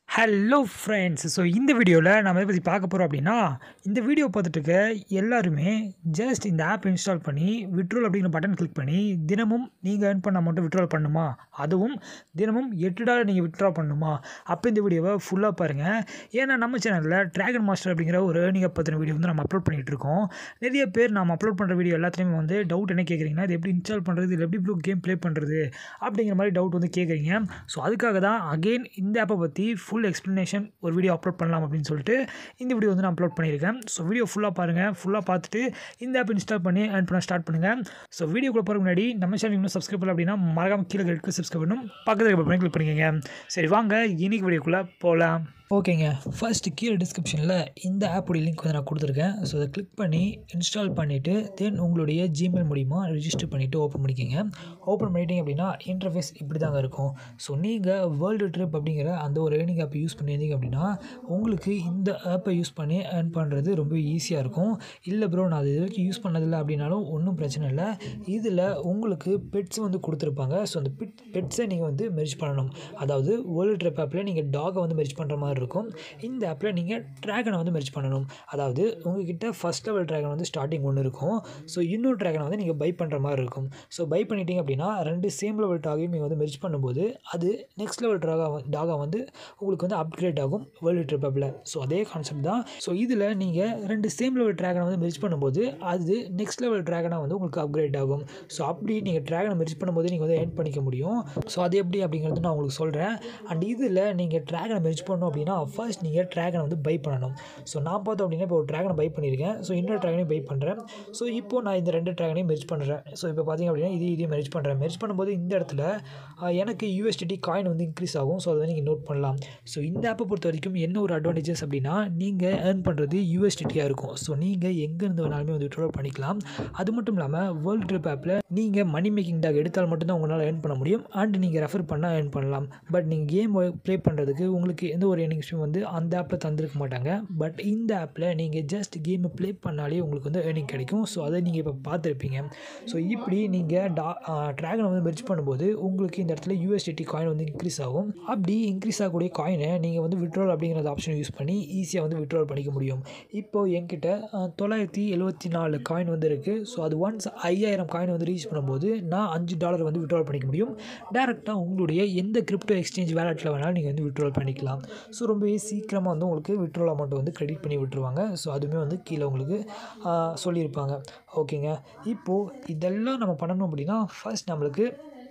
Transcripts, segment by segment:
hello friends so இந்த வீடியோவில் நம்ம எதை பற்றி பார்க்க போகிறோம் அப்படின்னா இந்த வீடியோ பார்த்துட்டு இருக்க எல்லாருமே ஜஸ்ட் இந்த ஆப் இன்ஸ்டால் பண்ணி விட்ரோல் அப்படிங்கிற பட்டன் கிளிக் பண்ணி தினமும் நீங்கள் earn பண்ண அமௌண்ட்டை விட்ரோல் பண்ணுமா அதுவும் தினமும் எட்டு டாலர் நீங்கள் விட்ரா பண்ணுமா அப்போ இந்த வீடியோவை ஃபுல்லாக பாருங்கள் ஏன்னா நம்ம சேனலில் ட்ராகன் மாஸ்டர் அப்படிங்கிற ஒரு ஏர்னிங்கை பற்றின வீடியோ வந்து நம்ம அப்லோட் பண்ணிகிட்டு இருக்கோம் நிறைய பேர் நம்ம அப்லோட் பண்ணுற வீடியோ எல்லாத்துலேயுமே வந்து டவுட் என்ன கேட்குறீங்கன்னா இது எப்படி இன்ஸ்டால் பண்ணுறது இது எப்படி ப்ளூ கேம் ப்ளே பண்ணுறது அப்படிங்கிற மாதிரி டவுட் வந்து கேட்குறீங்க ஸோ அதுக்காக தான் அகெயின் இந்த ஆப்பை பற்றி ஃபுல் எக்ஸ்ப்ளனேஷன் ஒரு வீடியோ அப்லோட் பண்ணலாம் அப்படின்னு சொல்லிட்டு இந்த வீடியோ வந்து நான் அப்லோட் பண்ணியிருக்கேன் ஸோ வீடியோ ஃபுல்லாக பாருங்கள் ஃபுல்லாக பார்த்துட்டு இந்த ஆப் இன்ஸ்டால் பண்ணி earn பண்ண ஸ்டார்ட் பண்ணுங்கள் ஸோ வீடியோக்குள்ள போகிற முன்னாடி நம்ம சேனல் இன்னும் சப்ஸ்கிரைப் பண்ணல அப்படின்னா மறக்காம கீழே இருக்க சப்ஸ்கிரைப் பண்ணணும் பக்கத்தில் இருக்க பண்ணி கிளிக் பண்ணிக்கோங்க சரி வாங்க இன்னைக்கு வீடியோக்குள்ளே போகலாம் ஓகேங்க ஃபர்ஸ்ட் கீழே டிஸ்கிரிப்ஷனில் இந்த ஆப்போடைய லிங்க் வந்து நான் கொடுத்துருக்கேன் ஸோ அதை கிளிக் பண்ணி இன்ஸ்டால் பண்ணிவிட்டு தென் உங்களுடைய ஜிமெயில் மூலிமா ரிஜிஸ்டர் பண்ணிவிட்டு ஓப்பன் பண்ணிக்கோங்க ஓப்பன் பண்ணிட்டீங்க அப்படின்னா இன்டர்ஃபேஸ் இப்படி தாங்க இருக்கும் ஸோ நீங்கள் வேர்ல்டு ட்ரிப் அப்படிங்கிற அந்த ஒரு ஏர்னிங் ஆப் யூஸ் பண்ணியிருந்தீங்க அப்படின்னா உங்களுக்கு இந்த ஆப்பை யூஸ் பண்ணி ஏர்ன் பண்ணுறது ரொம்ப ஈஸியாக இருக்கும் இல்லை ப்ரோ நான் அது இது வரைக்கும் யூஸ் பண்ணதில்லை அப்படின்னாலும் ஒன்றும் பிரச்சனை இல்லை இதில் உங்களுக்கு பெட்ஸ் வந்து கொடுத்துருப்பாங்க ஸோ அந்த பெட் பெட்ஸை நீங்கள் வந்து மெர்ஜ் பண்ணணும் அதாவது வேர்ல்டு ட்ரிப் ஆப்பில் நீங்கள் டாகை வந்து மெர்ஜ் பண்ணுற மாதிரி இருக்கும் இந்த ஆப்பில் நீங்கள் ட்ராகனை வந்து மெர்ஜ் பண்ணணும் அதாவது உங்ககிட்ட ஃபஸ்ட் லெவல் ட்ராகன் வந்து ஸ்டார்டிங் ஒன்று இருக்கும் ஸோ இன்னொரு ட்ராகனை வந்து நீங்கள் பை பண்ணுற மாதிரி இருக்கும் ஸோ பை பண்ணிட்டீங்க அப்படின்னா ரெண்டு சேம் லெவல் டாகையும் நீங்கள் வந்து மெர்ஜ் பண்ணும்போது அது நெக்ஸ்ட் லெவல் ட்ராகா டாகா வந்து உங்களுக்கு வந்து அப்கிரேட் ஆகும் வேர்ல்டு ட்ரிப் ஆப்பில் ஸோ அதே கான்செப்ட் தான் ஸோ இதில் நீங்கள் ரெண்டு சேம் லெவல் ட்ராகனை வந்து மெர்ஜ் பண்ணும்போது அது நெக்ஸ்ட் லெவல் ட்ராகனாக வந்து உங்களுக்கு அப்கிரேட் ஆகும் ஸோ அப்படி நீங்கள் ட்ராகனை மெர்ஜ் பண்ணும்போது நீங்கள் வந்து ஏர்ன் பண்ணிக்க முடியும் ஸோ அது எப்படி அப்படிங்கிறது நான் உங்களுக்கு சொல்கிறேன் அண்ட் இதில் நீங்கள் ட்ராகனை மெர்ஜ் பண்ணணும் அப்படின்னா ஃபர்ஸ்ட் நீங்கள் ட்ராகனை வந்து பை பண்ணணும் ஸோ நான் பார்த்தோம் அப்படின்னா இப்போ ஒரு ட்ராகனை பை பண்ணியிருக்கேன் ஸோ இன்னொரு ட்ராகனையும் பை பண்ணுறேன் ஸோ இப்போ நான் இந்த ரெண்டு ட்ராகனையும் மெர்ஜ் பண்ணுறேன் ஸோ இப்போ பார்த்தீங்க அப்படின்னா இது இதையும் மெர்ஜ் பண்ணுறேன் மெர்ஜ் பண்ணும்போது இந்த இடத்துல ஆஹ், எனக்கு யூஎஸ்டிடி காயின் வந்து இன்க்ரீஸ் ஆகும் ஸோ அதை வந்து நீங்கள் நோட் பண்ணலாம் ஸோ இந்த ஆப்பை பொறுத்த வரைக்கும் என்ன ஒரு அட்வான்டேஜஸ் அப்படின்னா நீங்கள் ஏர்ன் பண்ணுறது யூஎஸ்டிடியாக இருக்கும் ஸோ நீங்கள் எங்கேருந்து வேணாலுமே வந்து விட்ரா பண்ணிக்கலாம் அது மட்டும் இல்லாமல் வேர்ல்டு ட்ரிப் ஆப்பில் நீங்கள் மணி மேக்கிங் டாக் எடுத்தால் மட்டும்தான் உங்களால் ஏர்ன் பண்ண முடியும் அண்ட் நீங்கள் ரெஃபர் பண்ணால் ஏர்ன் பண்ணலாம் பட் நீங்கள் கேம் ப்ளே பண்ணுறதுக்கு உங்களுக்கு எந்த ஒரு ஏர்னிங்ஸும் வந்து அந்த ஆப்பில் தந்திருக்க மாட்டாங்க பட் இந்த ஆப்பில் நீங்கள் ஜஸ்ட் கேமை ப்ளே பண்ணாலே உங்களுக்கு வந்து ஏர்னிங் கிடைக்கும் ஸோ அதை நீங்கள் இப்போ பார்த்துருப்பீங்க ஸோ இப்படி நீங்கள் டா ட்ராகனை வந்து மெர்ஜ் பண்ணும்போது உங்களுக்கு இந்த இடத்துல யூஎஸ்டிடி காயின் வந்து இன்க்ரீஸ் ஆகும் அப்படி இன்க்ரீஸ் ஆகக்கூடிய காயினை நீங்கள் வந்து விட்ரோல் அப்படிங்கிற ஆப்ஷன் யூஸ் பண்ணி ஈஸியாக வந்து விட்ரோல் பண்ணிக்க முடியும் இப்போ என்கிட்ட அஹ், தொள்ளாயிரத்தி எழுபத்தி நாலு காயின் வந்து இருக்குது ஸோ அது ஒன்ஸ் ஐயாயிரம் காயின் வந்து ரீச் பண்ணும்போது நான் அஞ்சு டாலர் வந்து விட்ரோல் பண்ணிக்க முடியும் டேரெக்டாக உங்களுடைய எந்த கிரிப்டோ எக்ஸ்சேஞ்ச் வேலெட்டில் வேணாலும் நீங்கள் வந்து விட்ரோல் பண்ணிக்கலாம் ஸோ ரொம்பவே சீக்கிரமாக வந்து உங்களுக்கு விட்ரோல் அமௌண்ட் வந்து கிரெடிட் பண்ணி விட்டுருவாங்க ஸோ அதுவுமே வந்து கீழே உங்களுக்கு ஆஹ், சொல்லியிருப்பாங்க ஓகேங்க இப்போது இதெல்லாம் நம்ம பண்ணணும் அப்படின்னா ஃபர்ஸ்ட் நம்மளுக்கு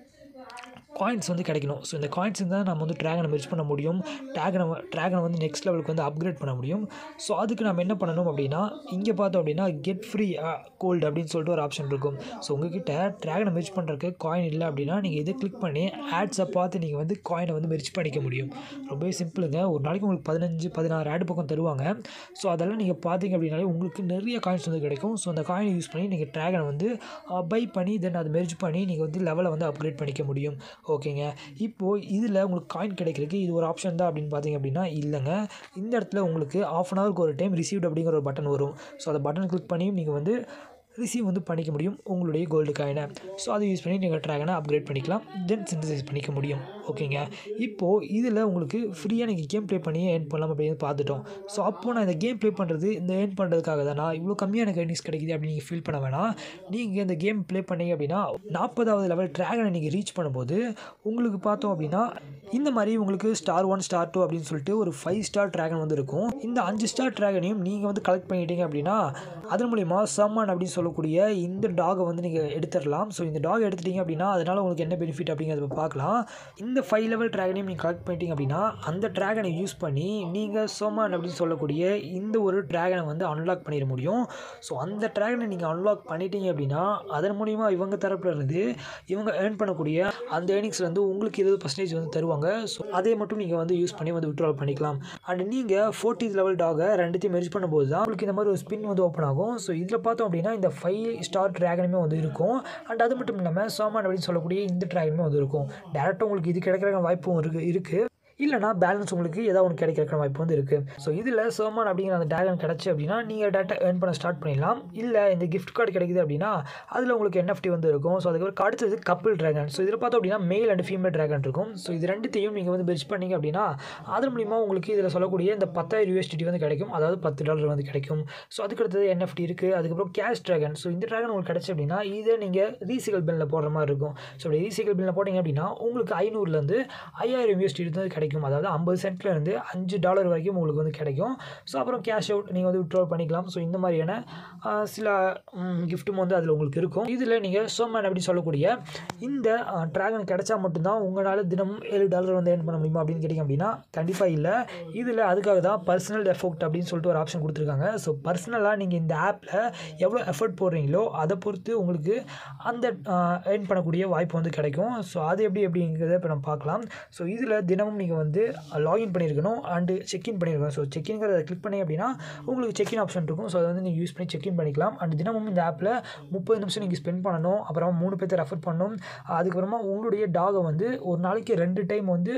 காயின்ஸ் வந்து கிடைக்கணும் ஸோ இந்த காயின்ஸ் தான் நம்ம வந்து ட்ராகனை மெர்ஜ் பண்ண முடியும் ட்ராகனை ட்ராகனை வந்து நெக்ஸ்ட் லெவலுக்கு வந்து அப்கிரேட் பண்ண முடியும் ஸோ அதுக்கு நம்ம என்ன பண்ணணும் அப்படின்னா இங்கே பார்த்தோம் அப்படின்னா கெட் ஃப்ரீ கோல்டு அப்படின்னு சொல்லிட்டு ஒரு ஆப்ஷன் இருக்கும் ஸோ உங்ககிட்ட ட்ராகனை மெர்ஜ் பண்ணுறதுக்கு காயின் இல்லை அப்படின்னா நீங்கள் இதை கிளிக் பண்ணி ஆட்ஸை பார்த்து நீங்கள் வந்து காயினை வந்து மெர்ஜ் பண்ணிக்க முடியும் ரொம்பவே சிம்பிளுங்க ஒரு நாளைக்கு உங்களுக்கு பதினஞ்சு பதினாறு ஆட் பக்கம் தருவாங்க ஸோ அதெல்லாம் நீங்கள் பார்த்தீங்க அப்படின்னாலே உங்களுக்கு நிறைய காயின்ஸ் வந்து கிடைக்கும் ஸோ அந்த காயினை யூஸ் பண்ணி நீங்கள் ட்ராகனை வந்து பை பண்ணி தென் அதை மெர்ஜ் பண்ணி நீங்கள் வந்து லெவலை வந்து அப்கிரேட் பண்ணிக்க முடியும் ஓகேங்க இப்போது இதில் உங்களுக்கு காயின் கிடைக்கிறதுக்கு இது ஒரு ஆப்ஷன் தான் அப்படின்னு பார்த்தீங்க அப்படின்னா இல்லைங்க இந்த இடத்துல உங்களுக்கு ஆஃப் அன் ஹவருக்கு ஒரு டைம் ரிசீவ்ட் அப்படிங்கிற ஒரு பட்டன் வரும் ஸோ அந்த பட்டன் கிளிக் பண்ணியும் நீங்கள் வந்து ரிசீவ் வந்து பண்ணிக்க முடியும் உங்களுடைய கோல்டு காயினை ஸோ அதை யூஸ் பண்ணி நீங்கள் ட்ராகனை அப்கிரேட் பண்ணிக்கலாம் தென் சிந்தசைஸ் பண்ணிக்க முடியும் ஓகேங்க இப்போது இதில் உங்களுக்கு ஃப்ரீயாக நீங்கள் கேம் ப்ளே பண்ணி ஏர்ன் பண்ணலாம் அப்படின்னு பார்த்துட்டோம் ஸோ அப்போது நான் இந்த கேம் ப்ளே பண்ணுறது இந்த ஏர்ன் பண்ணுறதுக்காக தானா இவ்வளோ கம்மியாக எனக்கு earnings கிடைக்குது அப்படின்னு நீங்கள் ஃபீல் பண்ண வேணாம் நீங்கள் இந்த கேம் ப்ளே பண்ணீங்க அப்படின்னா நாற்பதாவது லெவல் ட்ராகனை நீங்கள் ரீச் பண்ணும்போது உங்களுக்கு பார்த்தோம் அப்படின்னா இந்த மாதிரி உங்களுக்கு ஸ்டார் ஒன் ஸ்டார் டூ அப்படின்னு சொல்லிட்டு ஒரு ஃபைவ் ஸ்டார் ட்ராகன் வந்து இருக்கும் இந்த அஞ்சு ஸ்டார் ட்ராகனையும் நீங்கள் வந்து கலெக்ட் பண்ணிட்டீங்க அப்படின்னா அதன் மூலிமா சம்மன் அப்படின்னு சொல்லக்கூடிய இந்த டாகை வந்து நீங்கள் எடுத்துடலாம் ஸோ இந்த டாக் எடுத்துட்டீங்க அப்படின்னா அதனால் உங்களுக்கு என்ன பெனிஃபிட் அப்படிங்கிறத பார்க்கலாம் இந்த ஃபைவ் லெவல் ட்ராகனையும் நீங்கள் கலெக்ட் பண்ணிட்டீங்க அப்படின்னா அந்த ட்ராகனை யூஸ் பண்ணி நீங்கள் சோமன் அப்படின்னு சொல்லக்கூடிய இந்த ஒரு ட்ராகனை வந்து அன்லாக் பண்ணிட முடியும் ஸோ அந்த ட்ராகனை நீங்கள் அன்லாக் பண்ணிட்டீங்க அப்படின்னா அதன் மூலிமா இவங்க தரப்புல இருந்து இவங்க ஏர்ன் பண்ணக்கூடிய அந்த ஏர்னிங்ஸ்லேருந்து உங்களுக்கு இருபது பர்சன்டேஜ் வந்து தருவாங்க ஸோ அதை மட்டும் நீங்கள் வந்து யூஸ் பண்ணி வந்து விட்ரால் பண்ணிக்கலாம் அண்ட் நீங்கள் ஃபோர்டீத் லெவல் டாகை ரெண்டுத்தையும் மெர்ஜ் பண்ணும்போது தான் உங்களுக்கு இந்த மாதிரி ஒரு ஸ்பின் வந்து ஓப்பன் ஆகும் ஸோ இதில் பார்த்தோம் அப்படின்னா இந்த ஃபைவ் ஸ்டார் ட்ராகனுமே வந்து இருக்கும் அண்ட் அது மட்டும் இல்லாமல் சோமான் அப்படின்னு சொல்லக்கூடிய இந்த ட்ராகனுமே வந்து இருக்கும் டேரெக்டாக உங்களுக்கு இது கிடைக்கிற வாய்ப்பும் இருக்குது இருக்குது இல்லைனா பேலன்ஸ் உங்களுக்கு ஏதாவது ஒன்று கிடைக்கிற வாய்ப்பு வந்து இருக்குது ஸோ இதில் சோமான் அப்படிங்கிற அந்த ட்ராகன் கிடச்சி அப்படின்னா நீங்கள் டேட்டா ஏர்ன் பண்ண ஸ்டார்ட் பண்ணிடலாம் இல்லை இந்த கிஃப்ட் கார்டு கிடைக்குது அப்படின்னா அதில் உங்களுக்கு என்எஃப்டி வந்து இருக்கும் ஸோ அதுக்கப்புறம் அடுத்தது கப்பிள் ட்ராகன் ஸோ இதில் பார்த்தோம் அப்படின்னா மேல் அண்ட் ஃபீமேல் ட்ராகன் இருக்கும் ஸோ இது ரெண்டுத்தையும் நீங்கள் வந்து பெஸ்ட் பண்ணீங்க அப்படின்னா அதன் மூலிமா உங்களுக்கு இதில் சொல்லக்கூடிய இந்த பத்தாயிரம் யூஎஸ்டி வந்து கிடைக்கும் அதாவது பத்து டாலர் வந்து கிடைக்கும் ஸோ அதுக்கு அடுத்தது என்எஃப்டி இருக்குது அதுக்கப்புறம் கேஷ் ட்ராகன் ஸோ இந்த ட்ராகன் உங்களுக்கு கிடச்சி அப்படின்னா இதை நீங்கள் ரீசைக்கிள் பில்லில் போடுற மாதிரி இருக்கும் ஸோ அப்படி ரீசைக்கிள் பில்லில் போட்டிங்க அப்படின்னா உங்களுக்கு ஐநூறுலேருந்து ஐயாயிரம் யூஎஸ்டி வந்து கிடைக்கும் அதாவது ஐம்பது சென்ட்லேருந்து அஞ்சு டாலர் வரைக்கும் உங்களுக்கு வந்து கிடைக்கும் ஸோ அப்புறம் கேஷ் அவுட் நீங்கள் வந்து விட்ரால் பண்ணிக்கலாம் ஸோ இந்த மாதிரியான ஆஹ், சில கிஃப்ட்டும் வந்து அதில் உங்களுக்கு இருக்கும் இதில் நீங்கள் சோமேன் அப்படின்னு சொல்லக்கூடிய இந்த ட்ராகன் கிடைச்சா மட்டும்தான் உங்களால் தினமும் ஏழு டாலர் வந்து ஏர்ன் பண்ண முடியுமா அப்படின்னு கேட்டிங்க அப்படின்னா கண்டிப்பாக இல்லை இதில் அதுக்காக தான் பர்சனல் எஃபோர்ட் அப்படின்னு சொல்லிட்டு ஒரு ஆப்ஷன் கொடுத்துருக்காங்க ஸோ பர்சனலாக நீங்கள் இந்த ஆப்பில் எவ்வளோ எஃபர்ட் போடுறீங்களோ அதை பொறுத்து உங்களுக்கு அந்த ஏர்ன் பண்ணக்கூடிய வாய்ப்பு வந்து கிடைக்கும் ஸோ அது எப்படி எப்படிங்கிறத இப்போ நம்ம பார்க்கலாம் ஸோ இதில் தினமும் நீங்கள் வந்து லாகின் பண்ணியிருக்கணும் அண்டு செக்இன் பண்ணியிருக்கணும் ஸோ செக்இன்கிறத கிளிக் பண்ணி அப்படின்னா உங்களுக்கு செக்இன் ஆப்ஷன் இருக்கும் ஸோ அதை வந்து நீங்கள் யூஸ் பண்ணி செக்இன் பண்ணிக்கலாம் அண்ட் தினமும் இந்த ஆப்பில் முப்பது நிமிஷம் நீங்கள் ஸ்பெண்ட் பண்ணணும் அப்புறமா மூணு பேர்த்த ரெஃபர் பண்ணணும் அதுக்கப்புறமா உங்களுடைய டாகை வந்து ஒரு நாளைக்கு ரெண்டு டைம் வந்து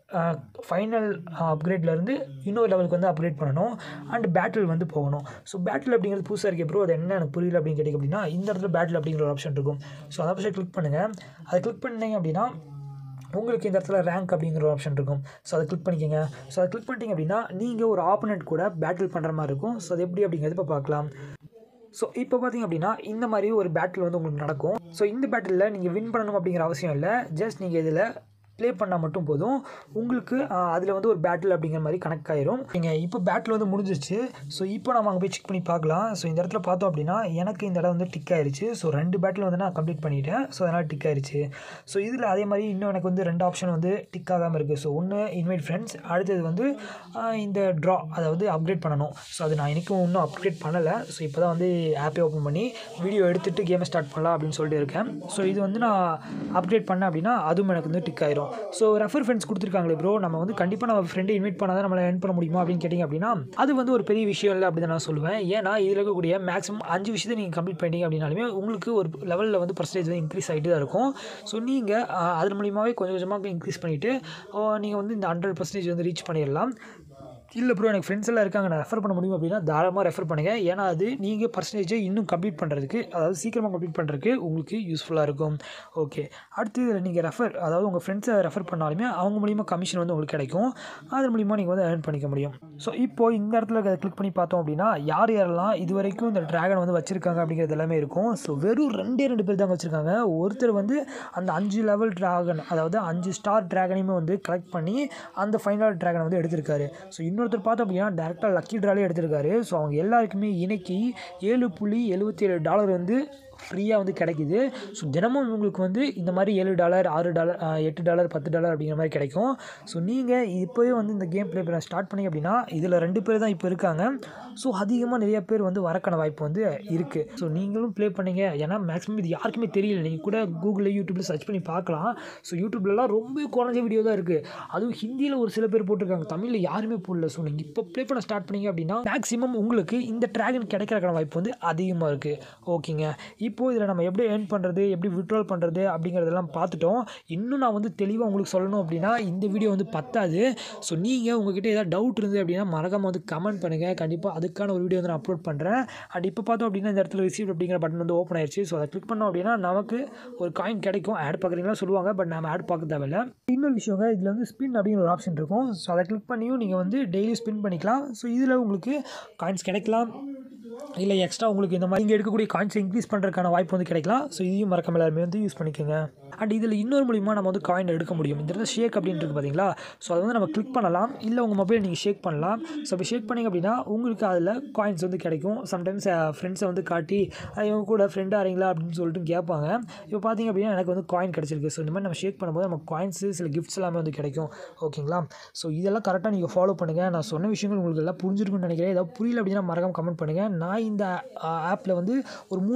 ஃபைனல் அப்கிரேட்லேருந்து இன்னொரு லெவலுக்கு வந்து அப்கிரேட் பண்ணணும் அண்ட் பேட்டில் வந்து போகணும் ஸோ பேட்டில் அப்படிங்கிறது புதுசாக இருக்கே ப்ரோ அது என்ன எனக்கு புரியல அப்படின்னு கேட்டிங்க அப்படின்னா இந்த இடத்துல பேட்டில் அப்படிங்கிற ஒரு ஆப்ஷன் இருக்கும் ஸோ அந்த ஆப்ஷன் கிளிக் பண்ணுங்கள் அதை கிளிக் பண்ணீங்க அப்படின்னா உங்களுக்கு இந்த இடத்துல ரேங்க் அப்படிங்கிற ஒரு ஆப்ஷன் இருக்கும் ஸோ அதை கிளிக் பண்ணிக்கோங்க ஸோ அதை கிளிக் பண்ணிட்டீங்க அப்படின்னா நீங்கள் ஒரு ஆப்போனண்ட் கூட பேட்டில் பண்ணுற மாதிரி இருக்கும் ஸோ அது எப்படி அப்படிங்கிறது இப்போ பார்க்கலாம் ஸோ இப்போ பார்த்தீங்க அப்படின்னா இந்த மாதிரி ஒரு பேட்டில் வந்து உங்களுக்கு நடக்கும் ஸோ இந்த பேட்டிலில் நீங்கள் வின் பண்ணணும் அப்படிங்கிற அவசியம் இல்லை ஜஸ்ட் நீங்கள் இதில் ப்ளே பண்ணால் மட்டும் போதும் உங்களுக்கு அதில் வந்து ஒரு பேட்டில் அப்படிங்கிற மாதிரி கனெக்ட் ஆயிரும் நீங்கள் இப்போ பேட்டில் வந்து முடிஞ்சிச்சு ஸோ இப்போ நம்ம அங்கே போய் செக் பண்ணி பார்க்கலாம் ஸோ இந்த இடத்துல பார்த்தோம் அப்படின்னா எனக்கு இந்த இடம் வந்து டிக் ஆயிருச்சு ஸோ ரெண்டு பேட்டில் வந்து நான் கம்ப்ளீட் பண்ணிட்டேன் ஸோ அதனால் டிக் ஆயிருச்சு ஸோ இதில் அதே மாதிரி இன்னும் எனக்கு வந்து ரெண்டு ஆப்ஷன் வந்து டிக் ஆகாமல் இருக்குது ஸோ ஒன்று இன்வைட் ஃப்ரெண்ட்ஸ் அடுத்தது வந்து ஆஹ், இந்த ட்ரா அதாவது அப்கிரேட் பண்ணணும் ஸோ அது நான் இன்றைக்கும் இன்னும் அப்கிரேட் பண்ணலை ஸோ இப்போ தான் வந்து ஆப்பே ஓப்பன் பண்ணி வீடியோ எடுத்துகிட்டு கேமை ஸ்டார்ட் பண்ணலாம் அப்படின்னு சொல்லிட்டு இருக்கேன் ஸோ இது வந்து நான் அப்கிரேட் பண்ணேன் அப்படின்னா அதுவும் எனக்கு வந்து டிக் ஆயிரும் ஸோ ரெஃபர் ஃப்ரெண்ட்ஸ் கொடுத்துருக்காங்களே ப்ரோ நம்ம வந்து கண்டிப்பாக நம்ம ஃப்ரெண்டை இன்வைட் பண்ணால் தான் நம்மளை earn பண்ண முடியுமா அப்படின்னு கேட்டிங்க அப்படின்னா அது வந்து ஒரு பெரிய விஷயம் இல்லை அப்படி தான் நான் சொல்லுவேன் ஏன்னா இதில் இருக்கக்கூடிய மேக்ஸிமம் அஞ்சு விஷயத்தை நீங்கள் கம்ப்ளீட் பண்ணிட்டீங்க அப்படின்னாலுமே உங்களுக்கு ஒரு லெவலில் வந்து பர்சன்டேஜ் வந்து இன்க்ரீஸ் ஆகிட்டு தான் இருக்கும் ஸோ நீங்கள் அதன் மூலியமாகவே கொஞ்சம் கொஞ்சமாக இன்க்ரீஸ் பண்ணிவிட்டு நீங்கள் வந்து இந்த ஹண்ட்ரட் பர்சன்டேஜ் வந்து ரீச் பண்ணிடலாம் இல்லை ப்ரோ எனக்கு ஃப்ரெண்ட்ஸ் எல்லாம் இருக்காங்க நான் ரெஃபர் பண்ண முடியும் அப்படின்னா தாராளமாக ரெஃபர் பண்ணுங்கள் ஏன்னா அது நீங்கள் பர்சன்டேஜை இன்னும் கம்ப்ளீட் பண்ணுறதுக்கு அதாவது சீக்கிரமாக கம்ப்ளீட் பண்ணுறதுக்கு உங்களுக்கு யூஸ்ஃபுல்லாக இருக்கும் ஓகே அடுத்து இதில் நீங்கள் ரெஃபர் அதாவது உங்கள் ஃப்ரெண்ட்ஸை ரெஃபர் பண்ணாலுமே அவங்க மூலிமா கமிஷன் வந்து உங்களுக்கு கிடைக்கும் அதன் மூலிமா நீங்கள் வந்து ஏர்ன் பண்ணிக்க முடியும் ஸோ இப்போ இந்த இடத்துல கிளிக் பண்ணி பார்த்தோம் அப்படின்னா யார் யாரெல்லாம் இது வரைக்கும் இந்த ட்ராகன் வந்து வச்சுருக்காங்க அப்படிங்கிறது எல்லாமே இருக்கும் ஸோ வெறும் ரெண்டே ரெண்டு பேர் தான் வச்சுருக்காங்க ஒருத்தர் வந்து அந்த அஞ்சு லெவல் ட்ராகன் அதாவது அஞ்சு ஸ்டார் ட்ராகனையுமே வந்து கலெக்ட் பண்ணி அந்த ஃபைனல் ட்ராகனை வந்து எடுத்திருக்காரு ஸோ இன்னொருத்தர் பார்த்தோம் அப்படின்னா டேரெக்டாக லக்கி ட்ராலே எடுத்திருக்காரு ஸோ அவங்க எல்லாருக்குமே இன்னைக்கு ஏழு புள்ளி எழுபத்தி ஏழு டாலர் வந்து ஃப்ரீயாக வந்து கிடைக்குது ஸோ தினமும் உங்களுக்கு வந்து இந்த மாதிரி ஏழு டாலர் ஆறு டாலர் எட்டு டாலர் பத்து டாலர் அப்படிங்கிற மாதிரி கிடைக்கும் ஸோ நீங்கள் இப்போவே வந்து இந்த கேம் ப்ளே பண்ண ஸ்டார்ட் பண்ணி அப்படின்னா இதில் ரெண்டு பேர் தான் இப்போ இருக்காங்க ஸோ அதிகமாக நிறைய பேர் வந்து வரக்கான வாய்ப்பு வந்து இருக்குது ஸோ நீங்களும் ப்ளே பண்ணீங்க ஏன்னா மேக்ஸிமம் இது யாருக்குமே தெரியல நீங்கள் கூட கூகுளில் யூடியூப்பில் சர்ச் பண்ணி பார்க்கலாம் ஸோ யூடியூப்லலாம் ரொம்ப குறைஞ்ச வீடியோ தான் இருக்குது அதுவும் ஹிந்தியில் ஒரு சில பேர் போட்டிருக்காங்க தமிழில் யாருமே போடல ஸோ நீங்கள் இப்போ ப்ளே பண்ண ஸ்டார்ட் பண்ணீங்க அப்படின்னா மேக்ஸிமம் உங்களுக்கு இந்த ட்ராகன் கிடைக்கிறக்கான வாய்ப்பு வந்து அதிகமாக இருக்குது ஓகேங்க இப்போது இதில் நம்ம எப்படி ஏர்ன் பண்ணுறது எப்படி விட்ரால் பண்ணுறது அப்படிங்கிறதெல்லாம் பார்த்துட்டோம் இன்னும் நான் வந்து தெளிவாக உங்களுக்கு சொல்லணும் அப்படின்னா இந்த வீடியோ வந்து பத்தாது ஸோ நீங்கள் உங்ககிட்ட ஏதாவது டவுட் இருந்தது அப்படின்னா மறக்காம வந்து கமெண்ட் பண்ணுங்கள் கண்டிப்பாக அதுக்கான ஒரு வீடியோ வந்து நான் அப்லோட் பண்ணுறேன் அண்ட் இப்போ பார்த்தோம் அப்படின்னா இந்த இடத்துல ரிசீவ் அப்படிங்கிற பட்டன் வந்து ஓப்பன் ஆயிடுச்சு ஸோ அதை கிளிக் பண்ணோம் அப்படின்னா நமக்கு ஒரு காயின் கிடைக்கும் ஆட் பார்க்குறீங்களா சொல்லுவாங்க பட் நம்ம ஆட் பார்க்க தேவையில்ல இன்னொரு விஷயங்க இதில் வந்து ஸ்பின் அப்படிங்கிற ஒரு ஆப்ஷன் இருக்கும் ஸோ அதை கிளிக் பண்ணியும் நீங்கள் வந்து டெய்லி ஸ்பின் பண்ணிக்கலாம் ஸோ இதில் உங்களுக்கு காயின்ஸ் கிடைக்கலாம் இல்லை எக்ஸ்ட்ரா உங்களுக்கு இந்த மாதிரி இங்கே எடுக்கக்கூடிய காயின்ஸ் இன்க்ரீஸ் பண்ணுறதுக்கான வாய்ப்பு வந்து கிடைக்கலாம் ஸோ இதையும் மறக்காம எல்லாருமே வந்து யூஸ் பண்ணிக்கோங்க அண்ட் இதில் இன்னொரு மூலிமா நம்ம வந்து காயின் எடுக்க முடியும் இந்த இடத்துல ஷேக் அப்படின்னு இருக்கு பார்த்தீங்களா ஸோ அதை வந்து நம்ம கிளிக் பண்ணலாம் இல்லை உங்கள் மொபைல் நீங்கள் ஷேக் பண்ணலாம் ஸோ இப்போ ஷேக் பண்ணிங்க அப்படின்னா உங்களுக்கு அதில் காயின்ஸ் வந்து கிடைக்கும் சம்டைம்ஸ் ஃப்ரெண்ட்ஸை வந்து காட்டி "அஹ், இவங்க கூட ஃப்ரெண்டாக ஆறீங்களா அப்படின்னு சொல்லிட்டு கேட்பாங்க இப்போ பார்த்தீங்க அப்படின்னா எனக்கு வந்து காயின் கிடச்சிருக்கு ஸோ இந்த மாதிரி நம்ம ஷேக் பண்ணும்போது நமக்கு காயின்ஸு சில கிஃப்ட்ஸ் எல்லாமே வந்து கிடைக்கும் ஓகேங்களா ஸோ இதெல்லாம் கரெக்டாக நீங்கள் ஃபாலோ பண்ணுங்கள் நான் சொன்ன விஷயங்கள் உங்களுக்கு எல்லாம் புரிஞ்சிருக்குன்னு நினைக்கிறேன் ஏதாவது புரியல அப்படின்னா மறக்காம கமெண்ட் பண்ணுங்கள் நான் இந்த ஆப்பில் வந்து ஒரு மூணு நாளாக தான்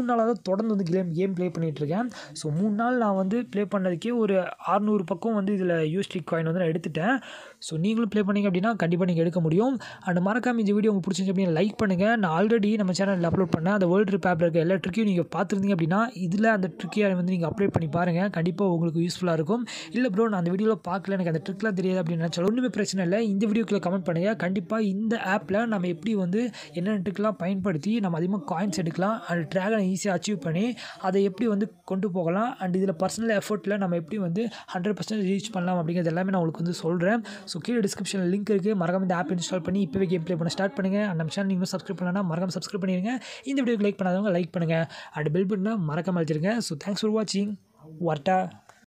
தொடர்ந்து வந்து கேம் கேம் ப்ளே பண்ணிகிட்ருக்கேன் ஸோ மூணு நாள் நான் வந்து ப்ளே பண்ணதுக்கே ஒரு அறநூறு பக்கம் வந்து இதில் யூஸ்டிக் காயின் வந்து நான் எடுத்துட்டேன் ஸோ நீங்களும் ப்ளே பண்ணீங்க அப்படின்னா கண்டிப்பாக நீங்கள் எடுக்க முடியும் அண்ட் மறக்காம இந்த வீடியோ உங்களுக்கு பிடிச்சிருந்துச்சு அப்படின்னா லைக் பண்ணுங்கள் நான் ஆல்ரெடி நம்ம சேனலில் அப்லோட் பண்ணேன் அந்த வேர்ல்டு ட்ரிப் ஆப்பில் இருக்க எல்லா ட்ரிக்கையும் நீங்கள் பார்த்துருந்தீங்க அப்படின்னா இதில் அந்த ட்ரிக்கையை வந்து நீங்கள் அப்ளை பண்ணி பாருங்கள் கண்டிப்பாக உங்களுக்கு யூஸ்ஃபுல்லாக இருக்கும் இல்லை ப்ரோ நான் அந்த வீடியோவில் பார்க்கல எனக்கு அந்த ட்ரிக்லாம் தெரியாது அப்படின்னு நினச்சாலும் ஒன்றுமே பிரச்சனை இல்லை இந்த வீடியோக்குள்ளே கமெண்ட் பண்ணுங்கள் கண்டிப்பாக இந்த ஆப்பில் நம்ம எப்படி வந்து என்னென்ன ட்ரிக்லாம் பயன்படுத்தி நம்ம அதிகமாக காயின்ஸ் எடுக்கலாம் அண்ட் ட்ராகனை ஈஸியாக அச்சீவ் பண்ணி அதை எப்படி வந்து கொண்டு போகலாம் அண்ட் இதில் பர்சனல் எஃபர்ட்டில் நம்ம எப்படி வந்து ஹண்ட்ரட் பர்சன்ட் ரீச் பண்ணலாம் அப்படிங்கிறது எல்லாமே நான் உங்களுக்கு வந்து சொல்கிறேன் ஸோ கீழே டிஸ்கிரிப்ஷனில் லிங்க் இருக்குது மறக்காம இந்த ஆப் இன்ஸ்டால் பண்ணி இப்போவே கேம் ப்ளே பண்ண ஸ்டார்ட் பண்ணுங்கள் அண்ட் நம்ம சேனல் நீங்கள் சப்ஸ்கிரைப் பண்ணலாம் மறக்காம சப்ஸ்கிரைப் பண்ணிடுங்க இந்த வீடியோக்கு லைக் பண்ணாதவங்க லைக் பண்ணுங்கள் அண்ட் பெல் பட்டனை மறக்காம வச்சுருங்க ஸோ தேங்க்ஸ் ஃபார் வாட்சிங் வர்ட்டா